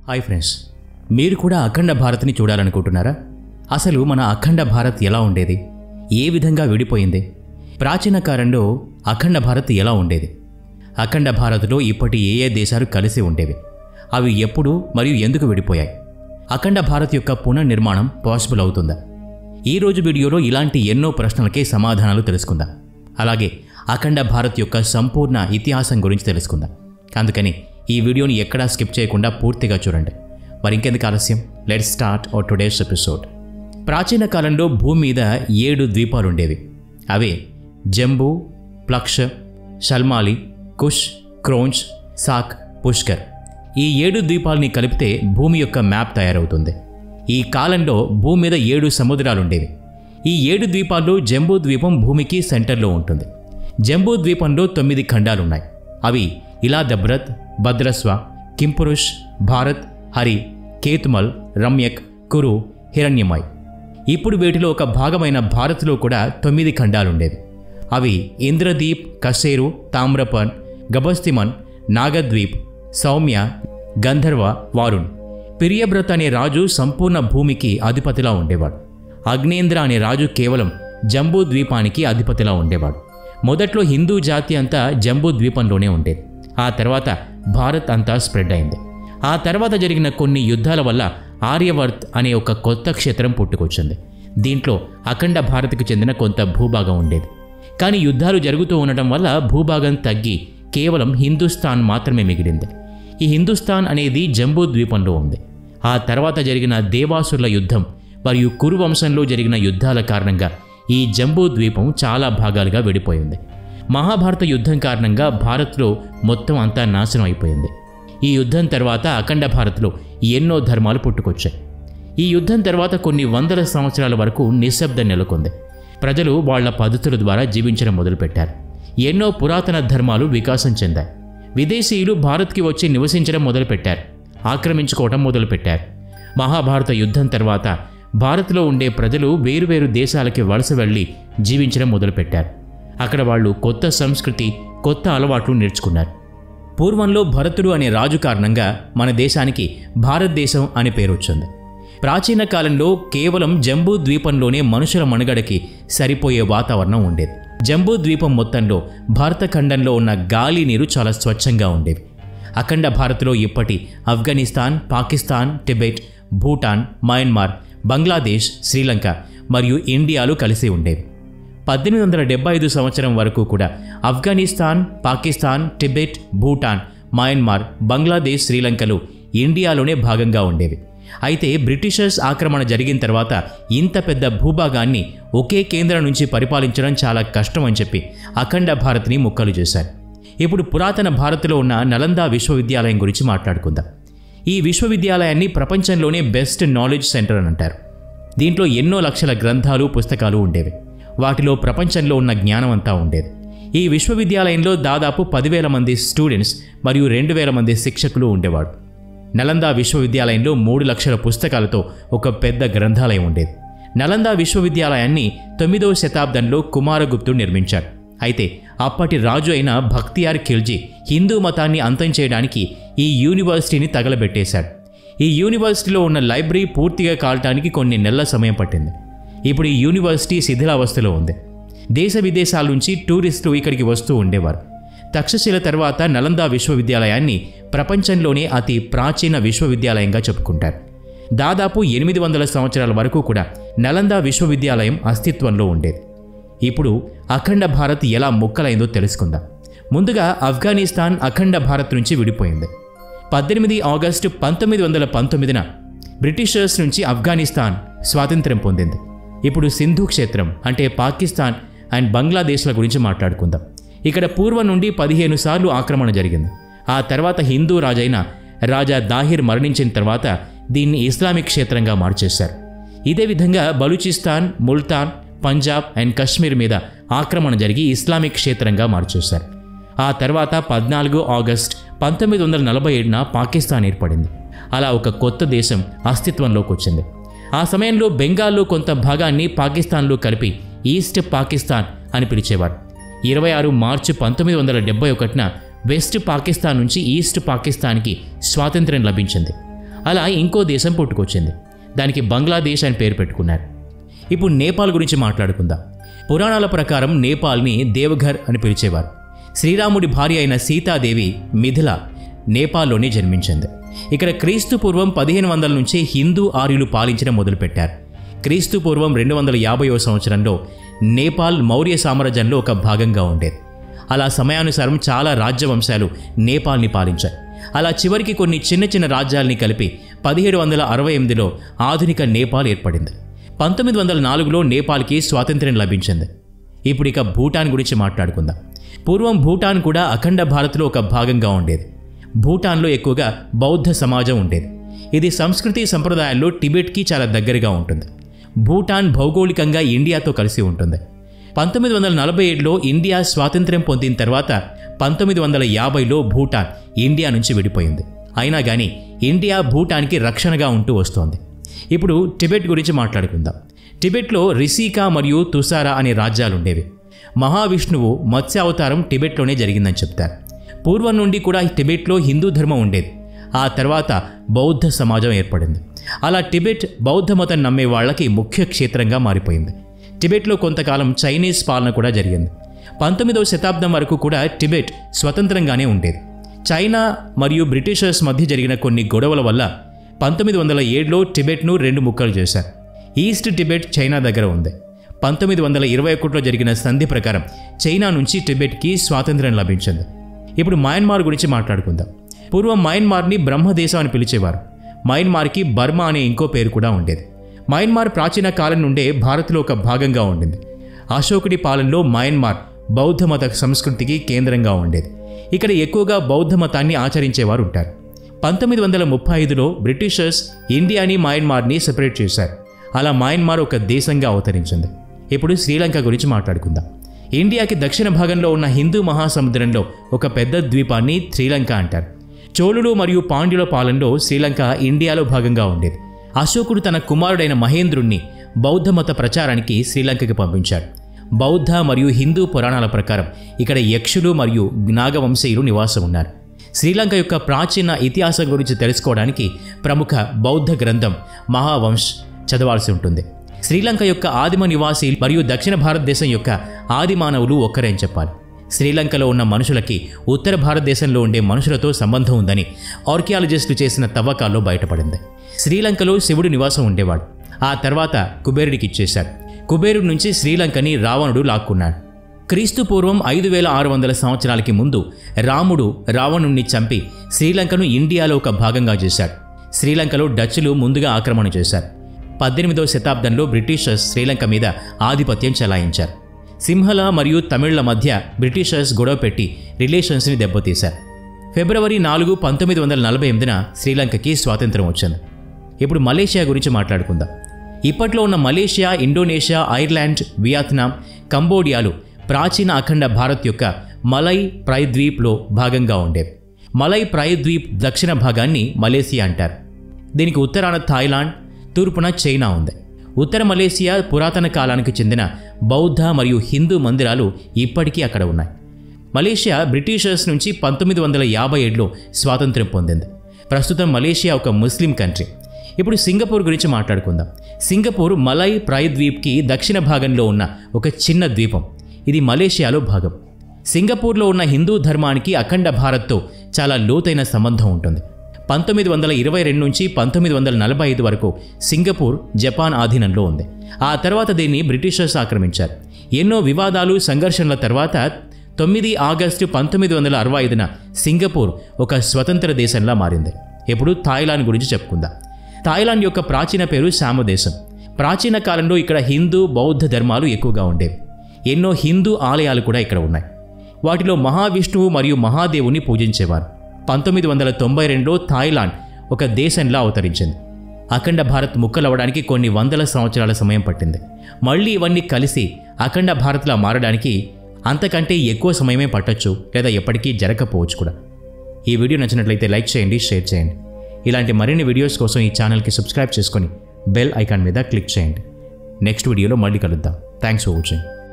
hi friends మీరు కూడా అఖండ భారత్ని చూడాలనుకుంటున్నారా అసలు మన అఖండ భారత్ ఎలా ఉండేది ఏ విధంగా విడిపోయింది ప్రాచీన కాలంలో అఖండ భారత్ ఎలా ఉండేది అఖండ భారత్లో ఇప్పటి ఏ ఏ దేశాలు కలిసి ఉండేవి అవి ఎప్పుడు మరియు ఎందుకు విడిపోయాయి అఖండ భారత్ యొక్క పునర్నిర్మాణం పాసిబుల్ అవుతుందా ఈ రోజు వీడియోలో ఇలాంటి ఎన్నో ప్రశ్నలకే సమాధానాలు తెలుసుకుందాం అలాగే అఖండ భారత్ యొక్క సంపూర్ణ ఇతిహాసం గురించి తెలుసుకుందాం అందుకని ఈ వీడియోని ఎక్కడా స్కిప్ చేయకుండా పూర్తిగా చూడండి మరి ఇంకెందుకు ఆలస్యం లెట్ స్టార్ట్ ఓ టుడేస్ ఎపిసోడ్ ప్రాచీన కాలంలో భూమి మీద ఏడు ద్వీపాలు ఉండేవి అవే జంబూ ప్లక్ష షల్మాలి కుష్ క్రోంచ్ సాక్ పుష్కర్ ఈ ఏడు ద్వీపాలని కలిపితే భూమి యొక్క మ్యాప్ తయారవుతుంది ఈ కాలంలో భూమి మీద ఏడు సముద్రాలు ఉండేవి ఈ ఏడు ద్వీపాల్లో జంబూ ద్వీపం భూమికి సెంటర్లో ఉంటుంది జంబూ ద్వీపంలో తొమ్మిది ఖండాలున్నాయి అవి ఇలాదబ్రత్ భద్రస్వ కింపురుష్ భారత్ హరి కేతుమల్ రమ్యక్ కురు హిరణ్యమయ్ ఇప్పుడు వీటిలో ఒక భాగమైన భారత్లో కూడా తొమ్మిది ఖండాలుండేవి అవి ఇంద్రదీప్ కసేరు తామ్రపన్ గబస్తిమన్ నాగద్వీప్ సౌమ్య గంధర్వ వారుణ్ పిరియబ్రత్ అనే రాజు సంపూర్ణ భూమికి అధిపతిలా ఉండేవాడు అగ్నేంద్ర అనే రాజు కేవలం జంబూ ద్వీపానికి అధిపతిలా ఉండేవాడు మొదట్లో హిందూ జాతి అంతా జంబూ ద్వీపంలోనే ఉండేది ఆ తర్వాత భారత్ అంతా స్ప్రెడ్ అయింది ఆ తర్వాత జరిగిన కొన్ని యుద్ధాల వల్ల ఆర్యవర్త్ అనే ఒక కొత్త క్షేత్రం పుట్టుకొచ్చింది దీంట్లో అఖండ భారత్కు చెందిన కొంత భూభాగం ఉండేది కానీ యుద్ధాలు జరుగుతూ ఉండటం వల్ల భూభాగం తగ్గి కేవలం హిందుస్థాన్ మాత్రమే మిగిలింది ఈ హిందుస్థాన్ అనేది జంబూ ద్వీపంలో ఉంది ఆ తర్వాత జరిగిన దేవాసురుల యుద్ధం మరియు కురు వంశంలో జరిగిన యుద్ధాల కారణంగా ఈ జంబూ ద్వీపం చాలా భాగాలుగా విడిపోయింది మహాభారత యుద్ధం కారణంగా భారత్లో మొత్తం అంతా నాశనం అయిపోయింది ఈ యుద్ధం తర్వాత అఖండ భారత్లో ఎన్నో ధర్మాలు పుట్టుకొచ్చాయి ఈ యుద్ధం తర్వాత కొన్ని వందల సంవత్సరాల వరకు నిశ్శబ్దం నెలకొంది ప్రజలు వాళ్ళ పద్ధతుల ద్వారా జీవించడం మొదలుపెట్టారు ఎన్నో పురాతన ధర్మాలు వికాసం చెందాయి విదేశీయులు భారత్కి వచ్చి నివసించడం మొదలుపెట్టారు ఆక్రమించుకోవడం మొదలుపెట్టారు మహాభారత యుద్ధం తర్వాత భారత్లో ఉండే ప్రజలు వేరువేరు దేశాలకి వలస వెళ్ళి జీవించడం మొదలుపెట్టారు అక్కడ వాళ్ళు కొత్త సంస్కృతి కొత్త అలవాట్లు నేర్చుకున్నారు పూర్వంలో భరతుడు అనే రాజు కారణంగా మన దేశానికి భారతదేశం అనే పేరు వచ్చింది ప్రాచీన కాలంలో కేవలం జంబూ ద్వీపంలోనే మనుషుల మనుగడకి సరిపోయే వాతావరణం ఉండేది జంబూ ద్వీపం మొత్తంలో భారత ఖండంలో ఉన్న గాలి నీరు చాలా స్వచ్ఛంగా ఉండేవి అఖండ భారత్లో ఇప్పటి ఆఫ్ఘనిస్తాన్ పాకిస్తాన్ టిబెట్ భూటాన్ మయన్మార్ బంగ్లాదేశ్ శ్రీలంక మరియు ఇండియాలు కలిసి ఉండేవి పద్దెనిమిది వందల డెబ్బై ఐదు సంవత్సరం వరకు కూడా ఆఫ్ఘనిస్తాన్ పాకిస్తాన్ టిబెట్ భూటాన్ మయన్మార్ బంగ్లాదేశ్ శ్రీలంకలు ఇండియాలోనే భాగంగా ఉండేవి అయితే బ్రిటిషర్స్ ఆక్రమణ జరిగిన తర్వాత ఇంత పెద్ద భూభాగాన్ని ఒకే కేంద్రం నుంచి పరిపాలించడం చాలా కష్టం అని చెప్పి అఖండ భారత్ని ముక్కలు చేశారు ఇప్పుడు పురాతన భారత్లో ఉన్న నలందా విశ్వవిద్యాలయం గురించి మాట్లాడుకుందాం ఈ విశ్వవిద్యాలయాన్ని ప్రపంచంలోనే బెస్ట్ నాలెడ్జ్ సెంటర్ అని అంటారు దీంట్లో ఎన్నో లక్షల గ్రంథాలు పుస్తకాలు ఉండేవి వాటిలో ప్రపంచంలో ఉన్న జ్ఞానం అంతా ఉండేది ఈ విశ్వవిద్యాలయంలో దాదాపు పదివేల మంది స్టూడెంట్స్ మరియు రెండు వేల మంది శిక్షకులు ఉండేవాడు నలందా విశ్వవిద్యాలయంలో మూడు లక్షల పుస్తకాలతో ఒక పెద్ద గ్రంథాలయం ఉండేది నలందా విశ్వవిద్యాలయాన్ని తొమ్మిదవ శతాబ్దంలో కుమారగుప్తుడు నిర్మించాడు అయితే అప్పటి రాజు అయిన భక్తియార్ ఖిల్జీ హిందూ మతాన్ని అంతం చేయడానికి ఈ యూనివర్సిటీని తగలబెట్టేశాడు ఈ యూనివర్సిటీలో ఉన్న లైబ్రరీ పూర్తిగా కాలటానికి కొన్ని నెలల సమయం పట్టింది ఇప్పుడు ఈ యూనివర్సిటీ శిథిలావస్థలో ఉంది దేశ విదేశాల నుంచి టూరిస్టులు ఇక్కడికి వస్తూ ఉండేవారు తక్షశిల తర్వాత నలందా విశ్వవిద్యాలయాన్ని ప్రపంచంలోనే అతి ప్రాచీన విశ్వవిద్యాలయంగా చెప్పుకుంటారు దాదాపు ఎనిమిది వందల సంవత్సరాల వరకు కూడా నలందా విశ్వవిద్యాలయం అస్తిత్వంలో ఉండేది ఇప్పుడు అఖండ భారత్ ఎలా ముక్కలైందో తెలుసుకుందాం ముందుగా ఆఫ్ఘనిస్తాన్ అఖండ భారత్ నుంచి విడిపోయింది పద్దెనిమిది ఆగస్టు పంతొమ్మిది వందల పంతొమ్మిదిన బ్రిటిషర్స్ నుంచి ఆఫ్ఘనిస్తాన్ స్వాతంత్ర్యం పొందింది ఇప్పుడు సింధు క్షేత్రం అంటే పాకిస్తాన్ అండ్ బంగ్లాదేశ్ల గురించి మాట్లాడుకుందాం ఇక్కడ పూర్వం నుండి పదిహేను సార్లు ఆక్రమణ జరిగింది ఆ తర్వాత హిందూ రాజైన రాజా దాహిర్ మరణించిన తర్వాత దీన్ని ఇస్లామిక్ క్షేత్రంగా మార్చేశారు ఇదే విధంగా బలూచిస్తాన్ ముల్తాన్ పంజాబ్ అండ్ కశ్మీర్ మీద ఆక్రమణ జరిగి ఇస్లామిక్ క్షేత్రంగా మార్చేశారు ఆ తర్వాత పద్నాలుగు ఆగస్ట్ పంతొమ్మిది వందల నలభై ఏడున పాకిస్తాన్ ఏర్పడింది అలా ఒక కొత్త దేశం అస్తిత్వంలోకి వచ్చింది ఆ సమయంలో బెంగాల్లో కొంత భాగాన్ని పాకిస్తాన్లో కలిపి ఈస్ట్ పాకిస్తాన్ అని పిలిచేవారు ఇరవై ఆరు మార్చి పంతొమ్మిది వందల డెబ్బై ఒకటిన వెస్ట్ పాకిస్తాన్ నుంచి ఈస్ట్ పాకిస్తాన్కి స్వాతంత్ర్యం లభించింది అలా ఇంకో దేశం పుట్టుకొచ్చింది దానికి బంగ్లాదేశ్ అని పేరు పెట్టుకున్నారు ఇప్పుడు నేపాల్ గురించి మాట్లాడుకుందాం పురాణాల ప్రకారం నేపాల్ని దేవఘర్ అని పిలిచేవారు శ్రీరాముడి భార్య అయిన సీతాదేవి మిథిల నేపాల్లోనే జన్మించింది ఇక్కడ క్రీస్తు పూర్వం పదిహేను వందల నుంచి హిందూ ఆర్యులు పాలించడం మొదలుపెట్టారు క్రీస్తు పూర్వం రెండు వందల యాభైవ సంవత్సరంలో నేపాల్ మౌర్య సామ్రాజ్యంలో ఒక భాగంగా ఉండేది అలా సమయానుసారం చాలా రాజ్యవంశాలు నేపాల్ని పాలించాయి అలా చివరికి కొన్ని చిన్న చిన్న రాజ్యాల్ని కలిపి పదిహేడు వందల అరవై ఎనిమిదిలో ఆధునిక నేపాల్ ఏర్పడింది పంతొమ్మిది వందల నాలుగులో నేపాల్కి స్వాతంత్ర్యం లభించింది ఇప్పుడు ఇక భూటాన్ గురించి మాట్లాడుకుందాం పూర్వం భూటాన్ కూడా అఖండ భారత్లో ఒక భాగంగా ఉండేది భూటాన్లో ఎక్కువగా బౌద్ధ సమాజం ఉండేది ఇది సంస్కృతి సంప్రదాయాల్లో టిబెట్కి చాలా దగ్గరగా ఉంటుంది భూటాన్ భౌగోళికంగా ఇండియాతో కలిసి ఉంటుంది పంతొమ్మిది వందల నలభై ఏడులో ఇండియా స్వాతంత్ర్యం పొందిన తర్వాత పంతొమ్మిది వందల యాభైలో భూటాన్ ఇండియా నుంచి విడిపోయింది అయినా కానీ ఇండియా భూటాన్కి రక్షణగా ఉంటూ వస్తోంది ఇప్పుడు టిబెట్ గురించి మాట్లాడుకుందాం టిబెట్లో రిషికా మరియు తుసారా అనే రాజ్యాలు ఉండేవి మహావిష్ణువు మత్స్యావతారం టిబెట్లోనే జరిగిందని చెప్తారు పూర్వం నుండి కూడా టిబెట్లో హిందూ ధర్మం ఉండేది ఆ తర్వాత బౌద్ధ సమాజం ఏర్పడింది అలా టిబెట్ బౌద్ధ మతం నమ్మే వాళ్ళకి ముఖ్య క్షేత్రంగా మారిపోయింది టిబెట్లో కొంతకాలం చైనీస్ పాలన కూడా జరిగింది పంతొమ్మిదవ శతాబ్దం వరకు కూడా టిబెట్ స్వతంత్రంగానే ఉండేది చైనా మరియు బ్రిటిషర్స్ మధ్య జరిగిన కొన్ని గొడవల వల్ల పంతొమ్మిది వందల ఏడులో టిబెట్ను రెండు ముక్కలు చేశారు ఈస్ట్ టిబెట్ చైనా దగ్గర ఉంది పంతొమ్మిది వందల ఇరవై ఒకటిలో జరిగిన సంధి ప్రకారం చైనా నుంచి టిబెట్కి స్వాతంత్ర్యం లభించింది ఇప్పుడు మయన్మార్ గురించి మాట్లాడుకుందాం పూర్వం మయన్మార్ని బ్రహ్మదేశం అని పిలిచేవారు మయన్మార్కి బర్మా అనే ఇంకో పేరు కూడా ఉండేది మయన్మార్ ప్రాచీన కాలం నుండే భారత్లో ఒక భాగంగా ఉండింది అశోకుడి పాలనలో మయన్మార్ బౌద్ధ మత సంస్కృతికి కేంద్రంగా ఉండేది ఇక్కడ ఎక్కువగా బౌద్ధ మతాన్ని ఆచరించేవారు ఉంటారు పంతొమ్మిది వందల ముప్పై ఐదులో బ్రిటిషర్స్ ఇండియాని మయన్మార్ని సెపరేట్ చేశారు అలా మయన్మార్ ఒక దేశంగా అవతరించింది ఇప్పుడు శ్రీలంక గురించి మాట్లాడుకుందాం ఇండియాకి దక్షిణ భాగంలో ఉన్న హిందూ మహాసముద్రంలో ఒక పెద్ద ద్వీపాన్ని శ్రీలంక అంటారు చోళులు మరియు పాండ్యుల పాలనలో శ్రీలంక ఇండియాలో భాగంగా ఉండేది అశోకుడు తన కుమారుడైన మహేంద్రుణ్ణి బౌద్ధ మత ప్రచారానికి శ్రీలంకకి పంపించాడు బౌద్ధ మరియు హిందూ పురాణాల ప్రకారం ఇక్కడ యక్షులు మరియు నాగవంశీయులు నివాసం ఉన్నారు శ్రీలంక యొక్క ప్రాచీన ఇతిహాసం గురించి తెలుసుకోవడానికి ప్రముఖ బౌద్ధ గ్రంథం మహావంశ్ చదవాల్సి ఉంటుంది శ్రీలంక యొక్క ఆదిమ నివాసి మరియు దక్షిణ భారతదేశం యొక్క ఆది మానవులు ఒక్కరే అని చెప్పాలి శ్రీలంకలో ఉన్న మనుషులకి ఉత్తర భారతదేశంలో ఉండే మనుషులతో సంబంధం ఉందని ఆర్కియాలజిస్టులు చేసిన తవ్వకాల్లో బయటపడింది శ్రీలంకలో శివుడు నివాసం ఉండేవాడు ఆ తర్వాత కుబేరుడికి ఇచ్చేశాడు కుబేరుడి నుంచి శ్రీలంకని రావణుడు లాక్కున్నాడు క్రీస్తు పూర్వం ఐదు వేల ఆరు వందల సంవత్సరాలకి ముందు రాముడు రావణుణ్ణి చంపి శ్రీలంకను ఇండియాలో ఒక భాగంగా చేశాడు శ్రీలంకలో డచ్లు ముందుగా ఆక్రమణ చేశారు పద్దెనిమిదవ శతాబ్దంలో బ్రిటిషర్స్ శ్రీలంక మీద ఆధిపత్యం చెలాయించారు సింహల మరియు తమిళ్ల మధ్య బ్రిటిషర్స్ గొడవ పెట్టి రిలేషన్స్ని దెబ్బతీశారు ఫిబ్రవరి నాలుగు పంతొమ్మిది వందల నలభై ఎనిమిదిన శ్రీలంకకి స్వాతంత్రం వచ్చింది ఇప్పుడు మలేషియా గురించి మాట్లాడుకుందాం ఇప్పట్లో ఉన్న మలేషియా ఇండోనేషియా ఐర్లాండ్ వియత్నాం కంబోడియాలు ప్రాచీన అఖండ భారత్ యొక్క మలై ప్రైద్వీప్లో భాగంగా ఉండేవి మలై ప్రైద్వీప్ దక్షిణ భాగాన్ని మలేసియా అంటారు దీనికి ఉత్తరాన థాయిలాండ్ తూర్పున చైనా ఉంది ఉత్తర మలేసియా పురాతన కాలానికి చెందిన బౌద్ధ మరియు హిందూ మందిరాలు ఇప్పటికీ అక్కడ ఉన్నాయి మలేషియా బ్రిటిషర్స్ నుంచి పంతొమ్మిది వందల యాభై ఏడులో స్వాతంత్ర్యం పొందింది ప్రస్తుతం మలేషియా ఒక ముస్లిం కంట్రీ ఇప్పుడు సింగపూర్ గురించి మాట్లాడుకుందాం సింగపూర్ మలై ప్రాయద్వీప్కి దక్షిణ భాగంలో ఉన్న ఒక చిన్న ద్వీపం ఇది మలేషియాలో భాగం సింగపూర్లో ఉన్న హిందూ ధర్మానికి అఖండ భారత్తో చాలా లోతైన సంబంధం ఉంటుంది పంతొమ్మిది వందల ఇరవై రెండు నుంచి పంతొమ్మిది వందల నలభై ఐదు వరకు సింగపూర్ జపాన్ ఆధీనంలో ఉంది ఆ తర్వాత దీన్ని బ్రిటిషర్స్ ఆక్రమించారు ఎన్నో వివాదాలు సంఘర్షణల తర్వాత తొమ్మిది ఆగస్టు పంతొమ్మిది వందల అరవై ఐదున సింగపూర్ ఒక స్వతంత్ర దేశంలా మారింది ఇప్పుడు థాయిలాండ్ గురించి చెప్పుకుందాం థాయిలాండ్ యొక్క ప్రాచీన పేరు సామదేశం ప్రాచీన కాలంలో ఇక్కడ హిందూ బౌద్ధ ధర్మాలు ఎక్కువగా ఉండేవి ఎన్నో హిందూ ఆలయాలు కూడా ఇక్కడ ఉన్నాయి వాటిలో మహావిష్ణువు మరియు మహాదేవుని పూజించేవారు పంతొమ్మిది వందల తొంభై రెండులో థాయిలాండ్ ఒక దేశంలా అవతరించింది అఖండ భారత్ ముక్కలవడానికి కొన్ని వందల సంవత్సరాల సమయం పట్టింది మళ్ళీ ఇవన్నీ కలిసి అఖండ భారత్లా మారడానికి అంతకంటే ఎక్కువ సమయమే పట్టొచ్చు లేదా ఎప్పటికీ జరగకపోవచ్చు కూడా ఈ వీడియో నచ్చినట్లయితే లైక్ చేయండి షేర్ చేయండి ఇలాంటి మరిన్ని వీడియోస్ కోసం ఈ ఛానల్కి సబ్స్క్రైబ్ చేసుకొని బెల్ ఐకాన్ మీద క్లిక్ చేయండి నెక్స్ట్ వీడియోలో మళ్ళీ కలుద్దాం థ్యాంక్స్ ఫర్ వాచింగ్